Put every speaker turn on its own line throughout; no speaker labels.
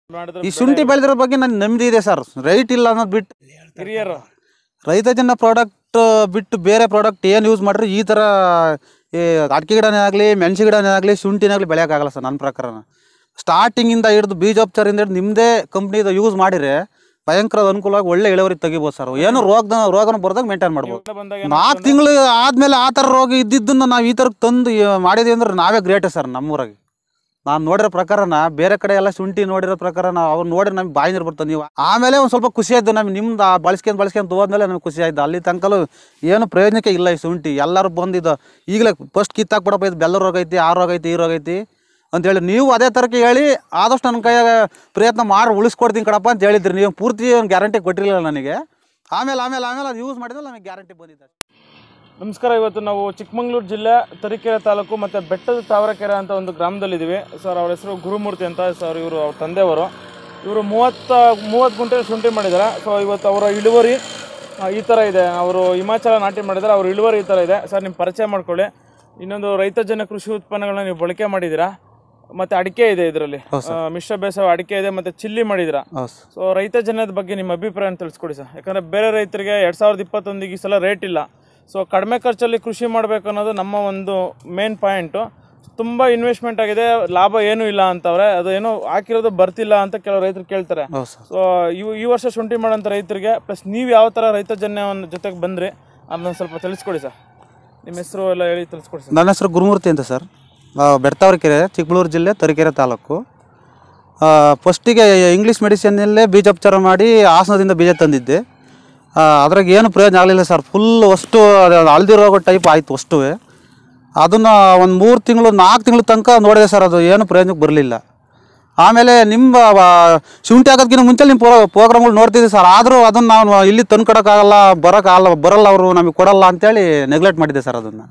ಮಾಡಿದ್ರೆ
ಈ ಶುಂಠಿ ಬೆಳೆದಿರೋ ಬಗ್ಗೆ ನನ್ಗೆ ನೆಮ್ಮದಿ ಇದೆ ಸರ್ ರೈಟ್ ಇಲ್ಲ ಅನ್ನೋದು ಬಿಟ್ಟು
ಹಿರಿಯರು
ರೈತ ಜನ ಪ್ರಾಡಕ್ಟ್ ಬಿಟ್ಟು ಬೇರೆ ಪ್ರಾಡಕ್ಟ್ ಏನು ಯೂಸ್ ಮಾಡಿದ್ರೆ ಈ ಥರ ಈ ಅಡಿಕೆ ಗಿಡನೇ ಆಗಲಿ ಮೆಣಸು ಗಿಡನೇ ಆಗಲಿ ಶುಂಠಿನೇ ಆಗಲಿ ಬೆಳೆಯೋಕ್ಕಾಗಲ್ಲ ಸರ್ ನನ್ನ ಪ್ರಕಾರ ಸ್ಟಾರ್ಟಿಂಗಿಂದ ಹಿಡಿದು ಬೀಜೋಪಚಾರದಿಂದ ಹಿಡಿದು ನಿಮ್ಮದೇ ಕಂಪ್ನಿದು ಯೂಸ್ ಮಾಡಿದರೆ ಭಯಂಕರ ಅನುಕೂಲವಾಗಿ ಒಳ್ಳೆ ಇಳುವರಿ ತೆಗಿಬೋದು ಸರ್ ಏನು ರೋಗದ ರೋಗನ ಬರ್ದಾಗ ಮೇಂಟೈನ್ ಮಾಡ್ಬೋದು
ಇವಾಗ ಬಂದಾಗ
ನಾಲ್ಕು ತಿಂಗಳು ಆದಮೇಲೆ ಆ ಥರ ರೋಗ ಇದ್ದಿದ್ದನ್ನು ನಾವು ಈ ಥರಕ್ಕೆ ತಂದು ಈ ಮಾಡಿದ್ವಿ ಅಂದ್ರೆ ನಾವೇ ಗ್ರೇಟ್ ಸರ್ ನಮ್ಮೂರಾಗೆ ನಾನು ನೋಡಿರೋ ಪ್ರಕಾರನ ಬೇರೆ ಕಡೆ ಎಲ್ಲ ಶುಂಠಿ ನೋಡಿರೋ ಪ್ರಕಾರ ನಾವು ಅವ್ರು ನೋಡಿ ನಮ್ಗೆ ಬಾಯಿ ನೀರು ಬರ್ತದೆ ನೀವು ಆಮೇಲೆ ಒಂದು ಸ್ವಲ್ಪ ಖುಷಿ ಆಯ್ತು ನಮ್ಗೆ ನಿಮ್ದು ಬಳಸ್ಕೊಂಡು ಬಳಸ್ಕೊಂಡು ಹೋದ್ಮೇಲೆ ನಮ್ಗೆ ಖುಷಿ ಆಯ್ತು ಅಲ್ಲಿ ತನಕಲೂ ಏನು ಪ್ರಯೋಜನಕ್ಕೆ ಇಲ್ಲ ಈ ಶುಂಠಿ ಎಲ್ಲರೂ ಬಂದಿದ್ದು ಈಗಲೇ ಫಸ್ಟ್ ಕಿತ್ತಾಕ್ಬಿಡಪ್ಪ ಇದು ಬೆಲ್ಲ ರೋಗ ಐತಿ ಆ ರೋಗ ಐತಿ ಈ ರೋಗ ಐತಿ ಅಂತೇಳಿ ನೀವು ಅದೇ ಥರಕ್ಕೆ ಹೇಳಿ ಆದಷ್ಟು ನನ್ನ ಕೈಯಾಗ ಪ್ರಯತ್ನ ಮಾಡಿ ಉಳಿಸ್ಕೊಡ್ತೀನಿ ಕಣಪ್ಪ ಅಂತ ಹೇಳಿದ್ರಿ ನೀವು ಪೂರ್ತಿ ಒಂದು ಗ್ಯಾರಂಟಿ ಕೊಟ್ಟಿರಲಿಲ್ಲ ನನಗೆ ಆಮೇಲೆ ಆಮೇಲೆ ಆಮೇಲೆ ಅದು ಯೂಸ್ ಮಾಡಿದ್ರೆ ನನಗೆ ಗ್ಯಾರಂಟಿ ಬಂದಿದೆ
ನಮಸ್ಕಾರ ಇವತ್ತು ನಾವು ಚಿಕ್ಕಮಂಗ್ಳೂರು ಜಿಲ್ಲೆ ತರೀಕೆರೆ ತಾಲೂಕು ಮತ್ತು ಬೆಟ್ಟದ ತಾವರೆಕೆರೆ ಅಂತ ಒಂದು ಗ್ರಾಮದಲ್ಲಿದ್ದೀವಿ ಸರ್ ಅವ್ರ ಹೆಸರು ಗುರುಮೂರ್ತಿ ಅಂತ ಸರ್ ಇವರು ಅವ್ರ ತಂದೆಯವರು ಇವರು ಮೂವತ್ತ ಮೂವತ್ತು ಗುಂಟೆ ಶುಂಠಿ ಮಾಡಿದ್ದಾರೆ ಸೊ ಇವತ್ತು ಅವರ ಇಳುವರಿ ಆ, ಈ ಥರ ಇದೆ ಅವರು ಹಿಮಾಚಲ ನಾಟಿ ಮಾಡಿದ್ದಾರೆ ಅವ್ರ ಇಳುವರಿ ಈ ಥರ ಇದೆ ಸರ್ ನಿಮ್ಮ ಪರಿಚಯ ಮಾಡ್ಕೊಳ್ಳಿ ಇನ್ನೊಂದು ರೈತ ಜನ ಕೃಷಿ ಉತ್ಪನ್ನಗಳನ್ನ ನೀವು ಬಳಕೆ ಮಾಡಿದ್ದೀರಾ ಮತ್ತು ಅಡಿಕೆ ಇದೆ ಇದರಲ್ಲಿ ಮಿಶ್ರ ಬೇಸಾಯ ಅಡಿಕೆ ಇದೆ ಮತ್ತು ಚಿಲ್ಲಿ ಮಾಡಿದ್ದೀರಾ
ಹೌದು ಸರ್
ಸೊ ರೈತ ಜನದ ಬಗ್ಗೆ ನಿಮ್ಮ ಅಭಿಪ್ರಾಯ ತಿಳಿಸ್ಕೊಡಿ ಸರ್ ಯಾಕಂದರೆ ಬೇರೆ ರೈತರಿಗೆ ಎರಡು ಸಾವಿರದ ಇಪ್ಪತ್ತೊಂದಿಗೆ ಈ ಸಲ ರೇಟ್ ಇಲ್ಲ ಸೊ ಕಡಿಮೆ ಖರ್ಚಲ್ಲಿ ಕೃಷಿ ಮಾಡಬೇಕು ಅನ್ನೋದು ನಮ್ಮ ಒಂದು ಮೇನ್ ಪಾಯಿಂಟು ತುಂಬ ಇನ್ವೆಸ್ಟ್ಮೆಂಟ್ ಆಗಿದೆ ಲಾಭ ಏನೂ ಇಲ್ಲ ಅಂತವ್ರೆ ಅದು ಏನೋ ಹಾಕಿರೋದು ಬರ್ತಿಲ್ಲ ಅಂತ ಕೆಲವು ರೈತರು ಕೇಳ್ತಾರೆ
ಹೌದು ಸರ್
ಸೊ ಇವು ಈ ವರ್ಷ ಶುಂಠಿ ಮಾಡೋಂಥ ರೈತರಿಗೆ ಪ್ಲಸ್ ನೀವು ಯಾವ ಥರ ರೈತ ಜನ್ಯವನ್ನ ಜೊತೆಗೆ ಬಂದ್ರಿ ಅದನ್ನ ಸ್ವಲ್ಪ ತಿಳಿಸ್ಕೊಡಿ ಸರ್ ನಿಮ್ಮ ಹೆಸರು ಎಲ್ಲ ಹೇಳಿ ತಿಳಿಸ್ಕೊಡಿ ಸರ್
ನನ್ನ ಹೆಸರು ಗುರುಮೂರ್ತಿ ಅಂತ ಸರ್ ಬೆಡ್ತಾವರಕೆರೆ ಚಿಕ್ಕಮಗಳೂರು ಜಿಲ್ಲೆ ತರೀಕೆರೆ ತಾಲೂಕು ಫಸ್ಟಿಗೆ ಇಂಗ್ಲೀಷ್ ಮೆಡಿಸಿನ್ನಲ್ಲೇ ಬೀಜೋಪಚಾರ ಮಾಡಿ ಹಾಸನದಿಂದ ಬೀಜ ತಂದಿದ್ದೆ ಆ, ಅದ್ರಾಗ ಏನು ಪ್ರಯೋಜನ ಆಗಲಿಲ್ಲ ಸರ್ ಫುಲ್ ಅಷ್ಟು ಅದು ಹಳದಿ ರೋಗ ಟೈಪ್ ಆಯಿತು ಅಷ್ಟು ಅದನ್ನು ಒಂದು ಮೂರು ತಿಂಗಳು ನಾಲ್ಕು ತಿಂಗಳು ತನಕ ನೋಡಿದೆ ಸರ್ ಅದು ಏನು ಪ್ರಯೋಜನಕ್ಕೆ ಬರಲಿಲ್ಲ ಆಮೇಲೆ ನಿಮ್ಮ ವ- ಶುಂಠಿ ಹಾಕೋದಕ್ಕಿಂತ ಮುಂಚೆ ನಿಮ್ಮ ಪ್ರೋ ಪ್ರೋಗ್ರಾಮ್ಗಳು ನೋಡ್ತಿದ್ದೆ ಸರ್ ಆದರೂ ಅದನ್ನು ನಾವು ಇಲ್ಲಿ ತಂದ್ಕೊಡೋಕ್ಕಾಗಲ್ಲ ಬರೋಕ್ಕಾಗಲ್ಲ ಬರಲ್ಲ ಅವರು ನಮಗೆ ಕೊಡಲ್ಲ ಅಂತೇಳಿ ನೆಗ್ಲೆಕ್ಟ್ ಮಾಡಿದ್ದೆ ಸರ್ ಅದನ್ನು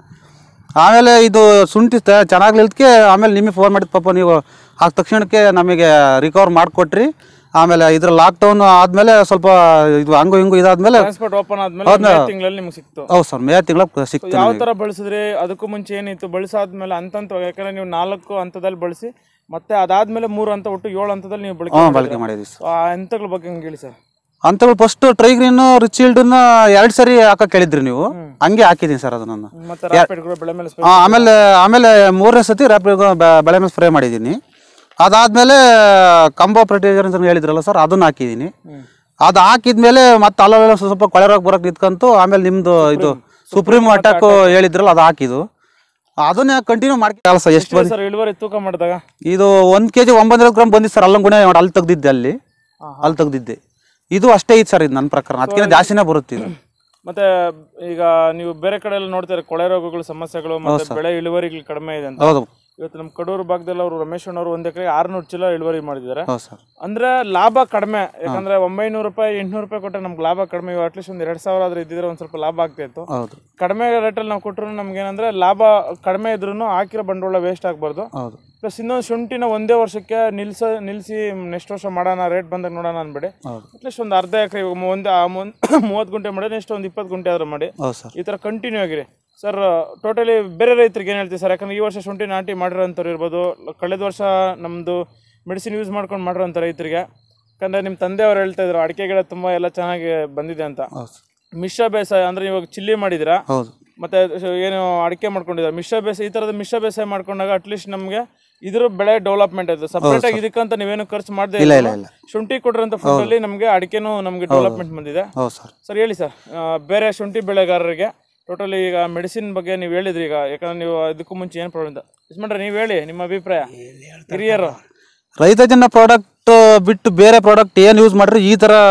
ಆಮೇಲೆ ಇದು ಶುಂಠಿ ತ- ಚೆನ್ನಾಗಿ ನಿಲ್ತಕ್ಕೆ ಆಮೇಲೆ ನಿಮಗೆ ಫೋನ್ ಮಾಡಿದ ಪಾಪ ನೀವು ಆ ತಕ್ಷಣಕ್ಕೆ ನಮಗೆ ರಿಕವರ್ ಮಾಡಿಕೊಟ್ರಿ ಆಮೇಲೆ ಇದ್ರ ಲಾಕ್ಡೌನ್ ಆದಮೇಲೆ ಸ್ವಲ್ಪ ಇದು ಹಂಗು ಹಿಂಗು ಇದಾದ್ಮೇಲೆ
ಟ್ರಾನ್ಸ್ಪೋರ್ಟ್ ಓಪನ್ ಆದ್ಮೇಲೆ ತಿಂಗಳಲ್ಲಿ ನಿಮ್ಗೆ ಸಿಕ್ತು
ಹೌದು ಸರ್ ಮೇ ತಿಂಗಳ ಸಿಕ್ತು
ಯಾವ
ನನಗೆ.
ತರ ಬಳಸಿದ್ರಿ ಅದಕ್ಕೂ ಮುಂಚೆ ಏನಿತ್ತು ಬಳಸಾದ್ಮೇಲೆ ಹಂತ ಯಾಕಂದ್ರೆ ನೀವು ನಾಲ್ಕು ಹಂತದಲ್ಲಿ ಬಳಸಿ ಮತ್ತೆ ಅದಾದ್ಮೇಲೆ ಮೂರು ಹಂತ ಒಟ್ಟು ಏಳು ಹಂತದಲ್ಲಿ ನೀವು ಬಳಕೆ
ಹ್ಞೂ
ಮಾಡಿದ್ರಿ.
ಬಳಕೆ ಮಾಡಿದ್ವಿ ಸರ್
So, ಆ ಹಂತಗಳ ಬಗ್ಗೆ ಹಂಗೆ ಹೇಳಿ ಸರ್
ಅಂತೇಳಿ ಫಸ್ಟ್ ಟ್ರೈಗ್ರೀನ್ ರಿಚೀಲ್ಡನ್ನ ಎರಡು ಸರಿ ಹಾಕಕ್ಕೆ ಹೇಳಿದ್ರಿ ನೀವು ಹಂಗೆ ಹಾಕಿದ್ದೀನಿ ಸರ್ ಅದನ್ನು
ಮತ್ತೆ ರಾಪಿಡ್ ಕೂಡ ಬೆಳೆ ಮೇಲೆ
ಆ, ಆಮೇಲೆ ಆಮೇಲೆ ಮೂರನೇ ಸತಿ ರ್ಯಾಪಿಡ್ ಬೆಳೆ ಮೇಲೆ ಸ್ಪ್ರೇ ಮಾಡಿದ್ದೀನಿ ಅದಾದಮೇಲೆ ಕಂಬೋ ಪ್ರೊಟೀಜರ್ ಅಂತ ಹೇಳಿದ್ರಲ್ಲ ಸರ್ ಅದನ್ನ ಹಾಕಿದ್ದೀನಿ ಅದು ಹಾಕಿದ್ಮೇಲೆ ಮತ್ತೆ ಅಲ್ಲವೆಲ್ಲ ಸ್ವಲ್ಪ ಕೊಳೆ ರೋಗ ಬರೋಕೆ ನಿಂತ್ಕಂತು ಆಮೇಲೆ ನಿಮ್ಮದು ಇದು ಸುಪ್ರೀಂ ಅಟ್ಯಾಕ್ ಹೇಳಿದ್ರಲ್ಲ ಅದು ಹಾಕಿದ್ದು ಅದನ್ನ ಕಂಟಿನ್ಯೂ ಮಾಡ್ಕೊಳ್ಳಲ್ಲ ಸರ್ ಎಷ್ಟು ಬಂದು
ಸರ್ ಇಳುವರಿ ತೂಕ ಮಾಡಿದಾಗ
ಇದು ಒಂದು ಕೆ ಜಿ ಒಂಬೈನೂರು ಗ್ರಾಮ್ ಬಂದಿತ್ತು ಸರ್ ಅಲ್ಲಂಗುಣೆ ಅಲ್ಲಿ ತೆಗ್ದಿದ್ದೆ ಅಲ್ಲಿ ಅಲ್ಲಿ ತೆಗ್ದಿದ್ದೆ ಇದು ಅಷ್ಟೇ ಐತೆ ಸರ್ ಇದು ನನ್ನ ಪ್ರಕಾರ ಅದಕ್ಕಿಂತ ಜಾಸ್ತಿನೇ ಬರುತ್ತೆ ಇದು
ಮತ್ತೆ ಈಗ ನೀವು ಬೇರೆ ಕಡೆ ಎಲ್ಲ ನೋಡ್ತಾರೆ ಕೊಳೆ ರೋಗಗಳು ಸಮಸ್ಯೆಗಳು ಮತ್ತೆ ಬೆಳೆ ಇಳುವರಿಗಳು ಕಡಿಮೆ ಇದೆ ಅಂತ
ಹೌದು
ಇವತ್ತು ನಮ್ಮ ಕಡೂರು ಭಾಗದಲ್ಲಿ ಅವರು ರಮೇಶ್ ಅವರು ಒಂದ್ ಎಕರೆ ಆರ್ನೂರು ಚೀಲ ಇಳುವರಿ ಮಾಡಿದ್ದಾರೆ
ಹೌದು ಸರ್
ಅಂದ್ರೆ ಲಾಭ ಕಡಿಮೆ ಯಾಕಂದ್ರೆ ಒಂಬೈನೂರು ರೂಪಾಯಿ ಎಂಟ್ನೂರು ರೂಪಾಯಿ ಕೊಟ್ಟರೆ ನಮ್ಗೆ ಲಾಭ ಕಡಿಮೆ ಅಟ್ಲೀಸ್ಟ್ ಒಂದು ಎರಡು ಸಾವಿರ ಆದ್ರೆ ಇದ್ದಿದ್ರೆ ಒಂದು ಸ್ವಲ್ಪ ಲಾಭ ಆಗ್ತಾ ಇತ್ತು
ಹೌದು
ಕಡಿಮೆ ರೇಟಲ್ಲಿ ನಾವು ಕೊಟ್ಟರು ನಮ್ಗೆ ಏನಂದ್ರೆ ಲಾಭ ಕಡಿಮೆ ಇದ್ರೂ ಹಾಕಿರೋ ಬಂಡವಾಳ ವೇಸ್ಟ್ ಆಗಬಾರ್ದು
ಹೌದು
ಪ್ಲಸ್ ಇನ್ನೊಂದು ಶುಂಠಿನ ಒಂದೇ ವರ್ಷಕ್ಕೆ ನಿಲ್ಸ ನಿಲ್ಲಿಸಿ ನೆಕ್ಸ್ಟ್ ವರ್ಷ ಮಾಡೋಣ ರೇಟ್ ಬಂದಾಗ ನೋಡೋಣ ಅನ್ಬೇಡಿ
ಹೌದು
ಅಟ್ಲೀಸ್ಟ್ ಒಂದು ಅರ್ಧ ಎಕರೆ ಒಂದು ಮೂವತ್ತು ಗುಂಟೆ ಮಾಡಿ ನೆಕ್ಸ್ಟ್ ಒಂದು ಇಪ್ಪತ್ತು ಗುಂಟೆ ಆದ್ರೂ ಮಾಡಿ
ಹೌದು ಸರ್
ಈ ಥರ ಕಂಟಿನ್ಯೂ ಆಗಿರಿ ಸರ್ ಟೋಟಲಿ ಬೇರೆ ರೈತರಿಗೆ ಏನು ಹೇಳ್ತೀವಿ ಸರ್ ಯಾಕಂದ್ರೆ ಈ ವರ್ಷ ಶುಂಠಿ ನಾಟಿ ಮಾಡಿರೋಂಥವ್ರು ಇರ್ಬೋದು ಕಳೆದ ವರ್ಷ ನಮ್ಮದು ಮೆಡಿಸಿನ್ ಯೂಸ್ ಮಾಡ್ಕೊಂಡು ಮಾಡಿರೋಂಥ ರೈತರಿಗೆ ಯಾಕಂದರೆ ನಿಮ್ಮ ತಂದೆಯವರು ಹೇಳ್ತಾ ಇದ್ರು ಅಡಿಕೆ ಗಿಡ ತುಂಬ ಎಲ್ಲ ಚೆನ್ನಾಗಿ ಬಂದಿದೆ ಅಂತ
ಹೌದು ಸರ್
ಮಿಶ್ರ ಬೇಸಾಯ ಅಂದರೆ ಇವಾಗ ಚಿಲ್ಲಿ ಮಾಡಿದಿರಾ
ಹೌದು
ಮತ್ತೆ ಶ- ಏನು ಅಡಿಕೆ ಮಾಡ್ಕೊಂಡಿದ್ದಾರೆ ಮಿಶ್ರ ಬೇಸಾಯ ಈ ಥರದ ಮಿಶ್ರ ಬೇಸಾಯ ಮಾಡ್ಕೊಂಡಾಗ ಅಟ್ಲೀಸ್ಟ್ ನಮಗೆ ಇದ್ರ ಬೆಳೆ ಡೆವಲಪ್ಮೆಂಟ್ ಆಯ್ತು ಸಪ್ರೇಟ್ ಆಗಿ ಇದಕ್ಕಂತ ನೀವೇನು ಖರ್ಚು ಮಾಡದೆ
ಇಲ್ಲ ಇಲ್ಲ ಇಲ್ಲ
ಶುಂಠಿ ಕೊಟ್ಟಿರೋಂಥ ಫುಡ್ ಅಲ್ಲಿ ನಮಗೆ ಅಡಿಕೆನೂ ನಮಗೆ ಡೆವಲಪ್ಮೆಂಟ್ ಬಂದಿದೆ
ಹೌದು ಸರ್
ಸರ್ ಹೇಳಿ ಸರ್ ಆ, ಬೇರೆ ಶುಂಠಿ ಬೆಳೆಗಾರರಿಗೆ ಟೋಟಲಿ ಈಗ ಮೆಡಿಸಿನ್ ಬಗ್ಗೆ ನೀವು ಹೇಳಿದ್ರಿ ಈಗ ಯಾಕಂದ್ರೆ ನೀವು ಇದಕ್ಕೂ ಮುಂಚೆ ಏನು ಪ್ರಾಬ್ಲಮ್ ಇದೆ ಯಜಮಾನ್ರೆ ನೀವು ಹೇಳಿ ನಿಮ್ಮ ಅಭಿಪ್ರಾಯ ಹಿರಿಯರು
ರೈತ ಜನ ಪ್ರಾಡಕ್ಟ್ ಬಿಟ್ಟು ಬೇರೆ ಪ್ರಾಡಕ್ಟ್ ಏನು ಯೂಸ್ ಮಾಡಿದ್ರೆ ಈ ಥರ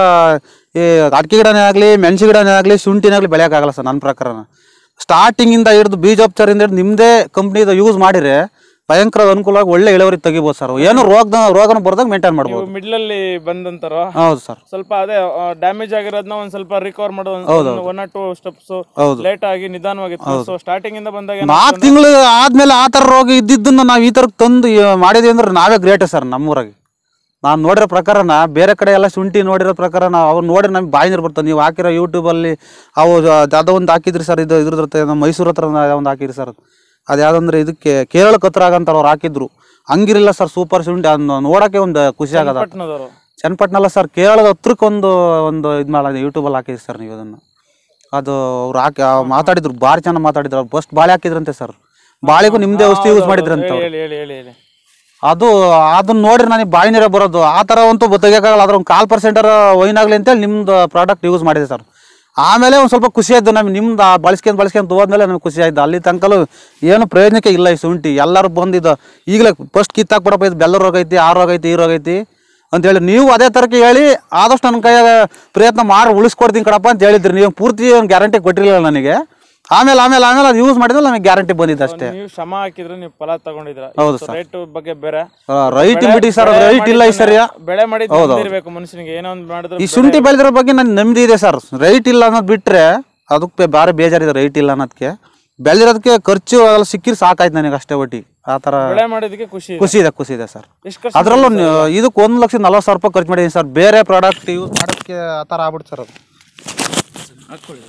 ಈ ಅಡಿಕೆ ಗಿಡನೇ ಆಗಲಿ ಮೆಣಸು ಗಿಡನೇ ಆಗಲಿ ಶುಂಠಿನೇ ಆಗಲಿ ಬೆಳೆಯೋಕ್ಕಾಗಲ್ಲ ಸರ್ ನನ್ನ ಪ್ರಕಾರ ಸ್ಟಾರ್ಟಿಂಗಿಂದ ಹಿಡಿದು ಬೀಜೋಪಚಾರದಿಂದ ಹಿಡಿದು ನಿಮ್ಮದೇ ಕಂಪ್ನಿದು ಯೂಸ್ ಮಾಡಿದರೆ ಭಯಂಕರ ಅನುಕೂಲವಾಗಿ ಒಳ್ಳೆ ಇಳುವರಿ ತೆಗಿಬೋದು ಸರ್ ಏನು ರೋಗದ ರೋಗನ ಬರ್ದಾಗ ಮೇಂಟೈನ್
ನೀವು
ಮಾಡ್ಬೋದು
ಮಿಡ್ಲಲ್ಲಿ ಬಂದಂತಾರ
ಹೌದು ಸರ್
ಸ್ವಲ್ಪ ಅದೇ ಡ್ಯಾಮೇಜ್ ಆಗಿರೋದನ್ನ ಒಂದ್ ಸ್ವಲ್ಪ ರಿಕವರ್ ಮಾಡೋ ಒನ್ ಆರ್ ಟೂ ಸ್ಟೆಪ್ಸ್
ಹೌದು.
ಲೇಟ್ ಆಗಿ ನಿಧಾನವಾಗಿತ್ತು ಸೊ ಸ್ಟಾರ್ಟಿಂಗ್ ಇಂದ ಬಂದಾಗ ಏನಾಗ್ತದೆ
ನಾಲ್ಕು ತಿಂಗಳು ಆದಮೇಲೆ ಆ ಥರ ರೋಗ ಇದ್ದಿದ್ದನ್ನು ನಾವು ಈ ಥರಕ್ಕೆ ತಂದು ಈ ಮಾಡಿದ್ವಿ ಅಂದ್ರೆ ನಾವೇ ಗ್ರೇಟ್ ಸರ್ ನಮ್ಮೂರಾಗೆ ನಾನು ನೋಡಿರೋ ಪ್ರಕಾರನ ಬೇರೆ ಕಡೆ ಎಲ್ಲ ಶುಂಠಿ ನೋಡಿರೋ ಪ್ರಕಾರ ನಾವು ಅವ್ರು ನೋಡಿ ನಮ್ಗೆ ಬಾಯಿ ನೀರು ಬರ್ತದೆ ನೀವು ಹಾಕಿರೋ ಯೂಟ್ಯೂಬಲ್ಲಿ ಅವು ಯಾವುದೋ ಒಂದು ಹಾಕಿದ್ರಿ ಸರ್ ಇದು ಇದ್ರ ಹತ್ರ ನಮ್ಮ ಮೈಸೂರು ಹತ್ರ ಒಂದು ಹಾಕಿದ್ರಿ ಸರ್ ಅದು ಯಾವ್ದಂದ್ರೆ ಇದಕ್ಕೆ ಕೇರಳ ಕತ್ರ ಆಗಂತ ಅವ್ರು ಹಾಕಿದ್ರು ಹಂಗಿರಲಿಲ್ಲ ಸರ್ ಸೂಪರ್ ಶುಂಠಿ ಅದನ್ನ ನೋಡೋಕ್ಕೆ ಒಂದು ಖುಷಿ ಆಗದ
ಪಟ್ಟಣದವರು
ಚನ್ನಪಟ್ಟಣಲ್ಲ ಸರ್ ಕೇರಳದ ಹತ್ರಕ್ಕೆ ಒಂದು ಒಂದು ಇದು ಮಾಡಿ ಯೂಟ್ಯೂಬಲ್ಲಿ ಹಾಕಿದ್ರಿ ಸರ್ ನೀವು ಅದನ್ನು ಅದು ಅವ್ರು ಹಾಕಿ ಆ ಮಾತಾಡಿದ್ರು ಭಾರಿ ಚೆನ್ನಾಗಿ ಮಾತಾಡಿದ್ರು ಅವ್ರು ಫಸ್ಟ್ ಬಾಳೆ ಹಾಕಿದ್ರಂತೆ ಸರ್ ಬಾಳೆಗೂ ನಿಮ್ಮದೇ ಔಷಧಿ ಯೂಸ್ ಮಾಡಿದ್ರಂತೆ ಅವ್ರು.
ಹೇಳಿ ಹೇಳಿ ಹೇಳಿ ಹೇಳಿ
ಅದು ಅದನ್ನ ನೋಡ್ರಿ ನನಗೆ ಬಾಯಿ ನೀರೇ ಬರೋದು ಆ ಥರ ಅಂತೂ ತೆಗಿಯೋಕ್ಕಾಗಲ್ಲ ಅದ್ರ ಒಂದು ಕಾಲ್ ಪರ್ಸೆಂಟರ ವೈನ್ ಆಗಲಿ ಅಂತೇಳಿ ನಿಮ್ದು ಪ್ರಾಡಕ್ಟ್ ಯೂಸ್ ಮಾಡಿದೆ ಸರ್ ಆಮೇಲೆ ಒಂದು ಸ್ವಲ್ಪ ಖುಷಿ ಆಯ್ತು ನಮಗೆ ನಿಮ್ದು ಬಳಸ್ಕೊಂಡ್ ಬಳಸ್ಕೊಂಡ್ ಹೋದ್ಮೇಲೆ ನಮಗೆ ಖುಷಿ ಆಯ್ತು ಅಲ್ಲಿ ತನಕಲೂ ಏನು ಪ್ರಯೋಜನಕ್ಕೆ ಇಲ್ಲ ಈ ಶುಂಠಿ ಎಲ್ಲರೂ ಬಂದಿದ್ದು ಈಗಲೇ ಫಸ್ಟ್ ಕಿತ್ತಾಕ್ಬಿಡಪ್ಪ ಇದು ಬೆಲ್ಲ ರೋಗ ಐತಿ ಆ ರೋಗ ಐತಿ ಈ ರೋಗ ಐತಿ ಅಂತೇಳಿ ನೀವು ಅದೇ ಥರಕ್ಕೆ ಹೇಳಿ ಆದಷ್ಟು ನನ್ನ ಕೈಯಾಗ ಪ್ರಯತ್ನ ಮಾಡಿ ಉಳಿಸ್ಕೊಡ್ತೀನಿ ಕಣಪ್ಪ ಅಂತ ಹೇಳಿದ್ರಿ ನೀವು ಪೂರ್ತಿ ಒಂದು ಗ್ಯಾರಂಟಿ ಕೊಟ್ಟಿರಲಿಲ್ಲ ನನಗೆ ಆಮೇಲೆ ಆಮೇಲೆ ಆಮೇಲೆ ಅದು ಯೂಸ್ ಮಾಡಿದ್ರೆ ನನಗೆ ಗ್ಯಾರಂಟಿ ಬಂದಿದೆ ಅಷ್ಟೇ
ನೀವು ಶ್ರಮ ಹಾಕಿದ್ರೆ ನೀವು ಫಲ ತಗೊಂಡಿದ್ರ
ಹೌದು ಸರ್.
ರೇಟ್ ಬಗ್ಗೆ ಬೇರೆ
ರೈಟ್ ಬಿಡಿ ಸರ್ ರೈಟ್ ಇಲ್ಲ ಈ ಸರಿಯಾ
ಬೆಳೆ ಮಾಡಿ ಇರಬೇಕು ಮನುಷ್ಯನಿಗೆ ಏನೋ ಒಂದು ಮಾಡಿದ್ರೆ
ಈ ಶುಂಠಿ ಬೆಳೆದಿರೋ ಬಗ್ಗೆ ನನ್ಗೆ ನೆಮ್ಮದಿ ಇದೆ ಸರ್ ರೈಟ್ ಇಲ್ಲ ಅನ್ನೋದು ಬಿಟ್ರೆ ಅದಕ್ಕೆ ಬೇರೆ ಬೇಜಾರಿದೆ ರೈಟ್ ಇಲ್ಲ ಅನ್ನೋದಕ್ಕೆ ಬೆಳೆದಿರೋದಕ್ಕೆ ಖರ್ಚು ಅದೆಲ್ಲ ಸಿಕ್ಕಿದ್ರೆ ಸಾಕಾಯ್ತು ನನಗೆ ಅಷ್ಟೇ ಒಟ್ಟಿ ಆ ಥರ
ಬೆಳೆ ಮಾಡಿದಕ್ಕೆ ಖುಷಿ
ಖುಷಿ ಇದೆ ಖುಷಿ ಇದೆ ಸರ್
ಎಷ್ಟು ಖರ್ಚು
ಅದರಲ್ಲೂ ಇದಕ್ಕೆ ಒಂದು ಲಕ್ಷ ನಲ್ವತ್ತು ಸಾವಿರ ರೂಪಾಯಿ ಖರ್ಚು ಮಾಡಿದ್ದೀನಿ ಸರ್ ಬೇರೆ ಪ್ರಾಡಕ್ಟ್ ಯೂಸ್ ಮಾಡೋದಕ್ಕೆ ಆ ಥರ ಆಗ್ಬಿಡ್ತು ಸರ್ ಅದು
ಹಾಕೊಳ್ಳಿ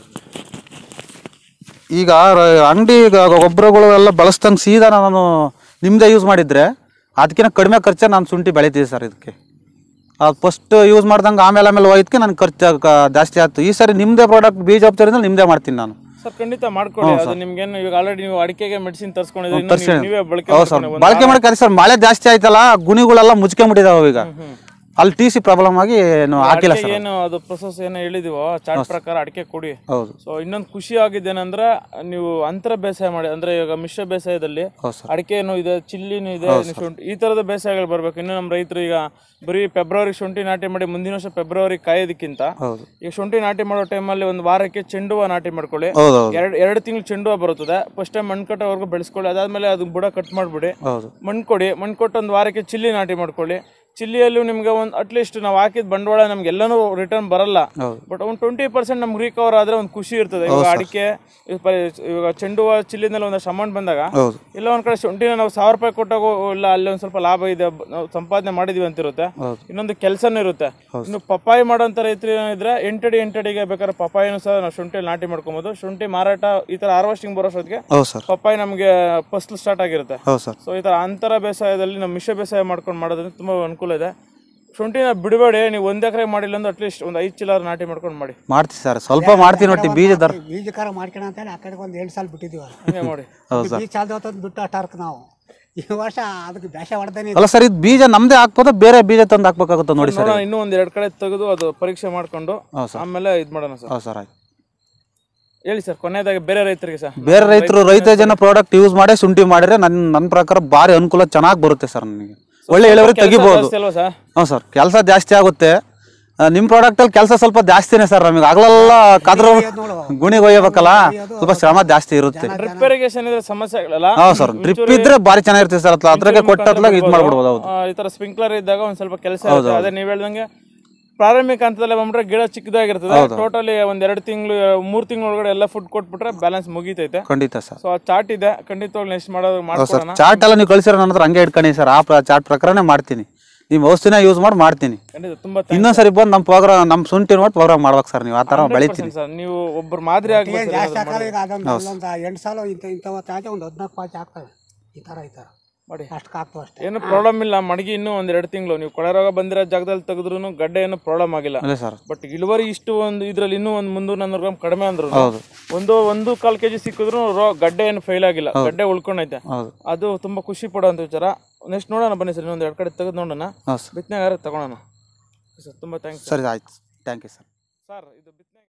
ಈಗ ರ- ಅಂಗಡಿ ಗೊಬ್ಬರಗಳು ಎಲ್ಲ ಬಳಸ್ದಂಗೆ ಸೀದಾ ನಾನು ನಿಮ್ಮದೇ ಯೂಸ್ ಮಾಡಿದರೆ ಅದಕ್ಕಿಂತ ಕಡಿಮೆ ಖರ್ಚೆ ನಾನು ಶುಂಠಿ ಬೆಳಿತೀವಿ ಸರ್ ಇದಕ್ಕೆ ಅದು ಫಸ್ಟ್ ಯೂಸ್ ಮಾಡ್ದಂಗೆ ಆಮೇಲೆ ಆಮೇಲೆ ಹೋಯ್ದಕ್ಕೆ ನನಗೆ ಖರ್ಚು ಕ- ಜಾಸ್ತಿ ಆಯ್ತು ಈ ಸರಿ ನಿಮ್ಮದೇ ಪ್ರಾಡಕ್ಟ್ ಬೀಜ ಉಪಚಾರದಿಂದ ನಿಮ್ಮದೇ ಮಾಡ್ತೀನಿ ನಾನು
ಸರ್ ಖಂಡಿತ ಮಾಡ್ಕೊಳ್ಳಿ ಅದು ನಿಮ್ಗೇನು ಇವಾಗ ಆಲ್ರೆಡಿ ನೀವು ಅಡಿಕೆಗೆ ಮೆಡಿಸಿನ್ ತರಿಸ್ಕೊಂಡಿದ್ರೆ ಇನ್ನು
ತರ್ಸಿ-
ನೀವು- ನೀವೇ ಬಳಕೆ
ಹೌದು ಸರ್
ಮಾಡ್ಕೊಂಡು ಒಂದು
ಬಳಕೆ ಮಾಡಕ್ಕೆ ಸರ್ ಮಳೆ ಜಾಸ್ತಿ ಆಯ್ತಲ್ಲ ಗುಣಿಗಳೆಲ್ಲ ಮುಚ್ಕೊಂಬಿಟ್ಟಿದಾವೆ ಈಗ
ಹ್ಮ್.
ಅಲ್ಲಿ ಟಿ ಸಿ ಪ್ರಾಬ್ಲಮ್ ಆಗಿ ಏನು ಹಾಕಿಲ್ಲ
ಅಡಿಕೆ
ಸರ್
ಏನು ಅದು ಪ್ರೊಸೆಸ್ ಏನೋ ಹೇಳಿದೀವೋ ಚಾರ್ಟ್ ಪ್ರಕಾರ ಅಡಿಕೆ ಕೊಡಿ
ಹೌದು
ಸೊ ಇನ್ನೊಂದು ಖುಷಿ ಆಗಿದ್ದೇನೆಂದ್ರೆ ನೀವು ಅಂತರ ಬೇಸಾಯ ಮಾಡಿ ಅಂದ್ರೆ ಇವಾಗ ಮಿಶ್ರ ಬೇಸಾಯದಲ್ಲಿ
ಹೌದು ಸರ್
ಅಡಿಕೆನೂ ಇದೆ ಚಿಲ್ಲಿನೂ ಇದೆ ಶುಂಠಿ ಈ ತರದ ಬೇಸಾಯಗಳು ಬರ್ಬೇಕು ಇನ್ನು ನಮ್ಮ ರೈತರು ಈಗ ಬರೀ ಫೆಬ್ರವರಿ ಶುಂಠಿ ನಾಟಿ ಮಾಡಿ ಮುಂದಿನ ವರ್ಷ ಫೆಬ್ರವರಿ ಕಾಯೋದಕ್ಕಿಂತ
ಹೌದು
ಈಗ ಶುಂಠಿ ನಾಟಿ ಮಾಡೋ ಟೈಮಲ್ಲಿ ಒಂದು ವಾರಕ್ಕೆ ಚೆಂಡು ಹೂವ ನಾಟಿ ಮಾಡ್ಕೊಳ್ಳಿ
ಹೌದು ಹೌದು
ಎರಡು ಎರಡು ತಿಂಗಳು ಚೆಂಡು ಹೂವ ಬರುತ್ತದೆ ಫಸ್ಟ್ ಟೈಮ್ ಮಣ್ಣು ಕಟ್ಟೋವರೆಗೂ ಬೆಳೆಸ್ಕೊಳ್ಳಿ ಅದಾದ್ಮೇಲೆ ಅದು ಬುಡ ಕಟ್ ಮಾಡಿಬಿಡಿ
ಹೌದು
ಮಣ್ಣು ಕೊಡಿ ಮಣ್ಣು ಕೊಟ್ಟು ಒಂದು ವಾರಕ್ಕೆ ಚಿಲ್ಲಿ ನಾಟಿ ಮಾಡ್ಕೊಳ್ಳಿ ಚಿಲ್ಲಿಯಲ್ಲೂ ನಿಮ್ಗೆ ಒಂದು ಅಟ್ಲೀಸ್ಟ್ ನಾವು ಹಾಕಿದ ಬಂಡವಾಳ ನಮ್ಗೆ ಎಲ್ಲನೂ ರಿಟರ್ನ್ ಬರಲ್ಲ
ಹೌದು
ಬಟ್ ಒಂದು ಟ್ವೆಂಟಿ ಪರ್ಸೆಂಟ್ ನಮ್ಗೆ ರಿಕವರ್ ಆದ್ರೆ ಒಂದು ಖುಷಿ ಇರ್ತದೆ ಇವಾಗ ಅಡಿಕೆ ಇವ್ ಪ- ಇವಾಗ ಚೆಂಡು ಹೂವ ಚಿಲ್ಲಿನಲ್ಲಿ ಒಂದಷ್ಟು ಅಮೌಂಟ್ ಬಂದಾಗ
ಹೌದು
ಇಲ್ಲ ಒಂದ್ ಕಡೆ ಶುಂಠಿನ ನಾವು ಸಾವಿರ ರೂಪಾಯಿ ಕೊಟ್ಟಾಗ ಇಲ್ಲ ಅಲ್ಲಿ ಒಂದು ಸ್ವಲ್ಪ ಲಾಭ ಇದೆ ಬ- ನಾವು ಸಂಪಾದನೆ ಮಾಡಿದೀವಿ ಅಂತ ಇರುತ್ತೆ
ಹೌದು
ಇನ್ನೊಂದು ಕೆಲಸನೂ ಇರುತ್ತೆ ಇನ್ನು ಪಪ್ಪಾಯಿ ಮಾಡೋಂಥ ರೈತರು ಏನಿದ್ರೆ ಎಂಟಡಿ ಎಂಟಡಿಗೆ ಬೇಕಾದ್ರೆ ಪಪ್ಪಾಯಿನೂ ಸಹ ನಾವು ಶುಂಠಿಯಲ್ಲಿ ನಾಟಿ ಮಾಡ್ಕೊಬೋದು ಶುಂಠಿ ಮಾರಾಟ ಈ ಥರ ಹಾರ್ವೆಸ್ಟಿಂಗ್ ಬರೋಷ್ಟೊತ್ತಿಗೆ
ಹೌದು ಸರ್
ಪಪ್ಪಾಯಿ ನಮಗೆ ಫಸ್ಲು ಸ್ಟಾರ್ಟ್ ಆಗಿರುತ್ತೆ
ಹೌದು ಸರ್
ಸೊ ಈ ಥರ ಅಂತರ ಬೇಸಾಯದಲ್ಲಿ ನಾವು ಮಿಶ್ರ ಬೇಸಾಯ ಮಾಡ್ಕೊಂಡು ಮಾಡೋದ್ರಿಂದ ತುಂಬ ಅನುಕೂಲ ಇದೆ ಶುಂಠಿನ ಬಿಡಬೇಡಿ ನೀವು ಒಂದು ಎಕರೆ ಮಾಡಿಲ್ಲ ಅಂದ್ರೆ ಅಟ್ಲೀಸ್ಟ್ ಒಂದು ಐದು ಚೀಲ ನಾಟಿ ಮಾಡ್ಕೊಂಡು ಮಾಡಿ
ಮಾಡ್ತೀವಿ ಸರ್ ಸ್ವಲ್ಪ ಮಾಡ್ತೀನಿ ಒಟ್ಟು ಬೀಜ ದರ
ಬೀಜಕಾರ ಮಾಡ್ಕೊಳ ಅಂತೇಳಿ ಆ ಕಡೆಗೆ ಒಂದು ಎಂಟು ಸಾಲ ಬಿಟ್ಟಿದ್ದೀವಿ
ಹಂಗೆ ಮಾಡಿ
ಹೌದು ಸರ್
ಬೀಜ ಚಾಲ್ದು ಹೊತ್ತೊಂದು ಬಿಟ್ಟು ಅಷ್ಟಾರ್ಕ್ ನಾವು ಈ ವರ್ಷ ಅದಕ್ಕೆ ಬೇಷ ಹೊಡೆದೇನೆ
ಅಲ್ಲ ಸರ್ ಇದು ಬೀಜ ನಮ್ಮದೇ ಹಾಕ್ಬೋದಾ ಬೇರೆ ಬೀಜ ತಂದು ಹಾಕ್ಬೇಕಾಗುತ್ತಾ ನೋಡಿ ಸರ್
ನೋಡೋಣ ಇನ್ನೂ ಒಂದು ಎರಡು ಕಡೆ ತೆಗೆದು ಅದು ಪರೀಕ್ಷೆ ಮಾಡ್ಕೊಂಡು
ಹೌದು ಸರ್
ಆಮೇಲೆ ಇದು ಮಾಡೋಣ ಸರ್
ಹೌದು ಸರ್ ಆಯ್ತು
ಹೇಳಿ ಸರ್ ಕೊನೆಯದಾಗಿ ಬೇರೆ ರೈತರಿಗೆ ಸರ್
ಬೇರೆ ರೈತರು ರೈತ ಜನ ಪ್ರಾಡಕ್ಟ್ ಯೂಸ್ ಮಾಡಿ ಶುಂಠಿ ಮಾಡಿದ್ರೆ ನನ್ನ ನನ್ನ ಪ್ರಕಾರ ಭಾರಿ ಅನುಕೂಲ ಚೆನ್ನಾಗಿ ಬರುತ್ತೆ ಸರ್ ನನಗೆ ಒಳ್ಳೆ ಇಳುವರಿ ತೆಗಿಬೋದು
ಜಾಸ್ತಿ ಅಲ್ವಾ ಸರ್
ಹ್ಞೂ ಸರ್ ಕೆಲಸ ಜಾಸ್ತಿ ಆಗುತ್ತೆ ಆ, ನಿಮ್ಮ ಪ್ರಾಡಕ್ಟಲ್ಲಿ ಕೆಲಸ ಸ್ವಲ್ಪ ಜಾಸ್ತಿನೇ ಸರ್ ನಮಗೆ ಆಗಲೆಲ್ಲ ಕದ್ರು ಗುಣಿಗೆ ಒಯ್ಯಬೇಕಲ್ಲ ಸ್ವಲ್ಪ ಶ್ರಮ ಜಾಸ್ತಿ ಇರುತ್ತೆ
ಡ್ರಿಪ್ ಇರಿಗೇಷನ್ ಇದ್ರೆ ಸಮಸ್ಯೆಗಳಲ್ಲ
ಹೌದು ಸರ್ ಡ್ರಿಪ್ ಇದ್ರೆ ಭಾರಿ ಚೆನ್ನಾಗಿರುತ್ತೆ ಸರ್ ಅದ್ರಾಗೆ ಕೊಟ್ಟತ್ಲಾಗ ಇದು ಮಾಡ್ಬಿಡ್ಬೋದು ಹೌದು
ಆ, ಈ ತರ ಸ್ಪ್ರಿಂಕ್ಲರ್ ಇದ್ದಾಗ ಒಂದ್ ಸ್ವಲ್ಪ ಕೆಲಸ ಇರುತ್ತೆ ಅದೇ ನೀವು ಹೇಳ್ದಂಗೆ ಪ್ರಾರಂಭಿಕ ಹಂತದಲ್ಲಿ ಬಂದ್ಬಿಟ್ರೆ ಗಿಡ ಚಿಕ್ಕದಾಗಿರ್ತದೆ ಟೋಟಲಿ ಒಂದ್ ಎರಡು ತಿಂಗಳು ಮೂರ್ ತಿಂಗಳ ಒಳಗಡೆ ಎಲ್ಲ ಫುಡ್ ಕೊಟ್ಬಿಟ್ರೆ ಬ್ಯಾಲೆನ್ಸ್ ಮುಗೀತೈತೆ
ಖಂಡಿತ ಸರ್
ಸೊ ಆ ಚಾರ್ಟ್ ಇದೆ ಖಂಡಿತವಾಗ್ಲೂ ನೆಕ್ಸ್ಟ್ ಮಾಡೋದು
ಸರ್
ಮಾಡ್ಕೊಡೋಣ
ಚಾರ್ಟ್ ಎಲ್ಲ ನೀವು ಕಳಿಸಿರೋ ನನ್ನ ಹತ್ರ ಹಂಗೆ ಇಟ್ಕೊಂಡು ಸರ್ ಆ ಚಾರ್ಟ್ ಪ್ರಕಾರನೇ ಮಾಡ್ತೀನಿ ನಿಮ್ಮ ಔಷಧಿನ ಯೂಸ್ ಮಾಡಿ ಮಾಡ್ತೀನಿ
ಖಂಡಿತ ತುಂಬಾ
ಇನ್ನೊಂದ್ಸರಿ ಬಂದು ನಮ್ಮ ಪ್ರೋಗ್ರಾಮ್ ನಮ್ಮ ಶುಂಠಿ ನೋಡಿ ಪ್ರೋಗ್ರಾಮ್ ಮಾಡ್ಬೇಕು ಸರ್ ನೀವು ಆ ಥರ ಬೆಳಿತೀನಿ
ಸರ್ ನೀವು ಒಬ್ಬರು ಮಾದರಿ ಆಗ್ಬೇಕು sir
ಜಾಸ್ತಿ
ಏನಾದ್ರು
ಹಾಕಲ್ಲ ಈಗ ಅದೊಂದು ಅಲ್ಲೊಂದು ಎಂಟು ಸಾಲ ಇಂಥ ಇಂಥವತ್ತು ಆಚೆ ಒಂದು ಹದಿನಾಲ್ಕು ಪಾಚ್ ಆಗ್ತವೆ ಈ ಥರ ಈ ಥರ
ಮಾಡಿ
ಅಷ್ಟಕ್ಕೆ ಆಗ್ತವೆ ಅಷ್ಟೇ
ಏನು ಪ್ರಾಬ್ಲಮ್ ಇಲ್ಲ ಮಡಗಿ ಇನ್ನೂ ಒಂದ್ ಎರಡು ತಿಂಗಳು ನೀವು ಕೊಳೆ ರೋಗ ಬಂದಿರೋ ಜಾಗದಲ್ಲಿ ತೆಗೆದ್ರು ಗಡ್ಡೆ ಏನು ಪ್ರಾಬ್ಲಮ್ ಆಗಿಲ್ಲ
ಅದೇ ಸರ್
ಬಟ್ ಇಳುವರಿ ಇಷ್ಟು ಒಂದು ಇದ್ರಲ್ಲಿ ಇನ್ನೂ ಒಂದು ಮುನ್ನೂರು ನಾನ್ನೂರು ಗ್ರಾಮ್ ಕಡಿಮೆ ಅಂದ್ರು
ಹೌದು
ಒಂದು ಒಂದು ಕಾಲ್ ಕೆಜಿ ಸಿಕ್ಕಿದ್ರು ರೋ ಗಡ್ಡೆ ಏನು ಫೇಲ್ ಆಗಿಲ್ಲ ಗಡ್ಡೆ ಉಳ್ಕೊಂಡೈತೆ
ಹೌದು
ಅದು ತುಂಬಾ ಖುಷಿ ಪಡೋಂಥ ವಿಚಾರ ನೆಕ್ಸ್ಟ್ ನೋಡೋಣ ಬನ್ನಿ ಸರ್ ಇನ್ನೊಂದು ಎರಡು ಕಡೆ ತೆಗೆದು ನೋಡೋಣ
ಹಾಂ ಸರ್
ಬಿತ್ತನೆಗಾರ ತಗೊಳೋಣ ಸರ್ ತುಂಬಾ ಥ್ಯಾಂಕ್ಸ್
ಸರಿ ಆಯ್ತು ಥ್ಯಾಂಕ್ ಯು ಸರ್
ಸರ್ ಇದು ಬಿತ್ತನೆ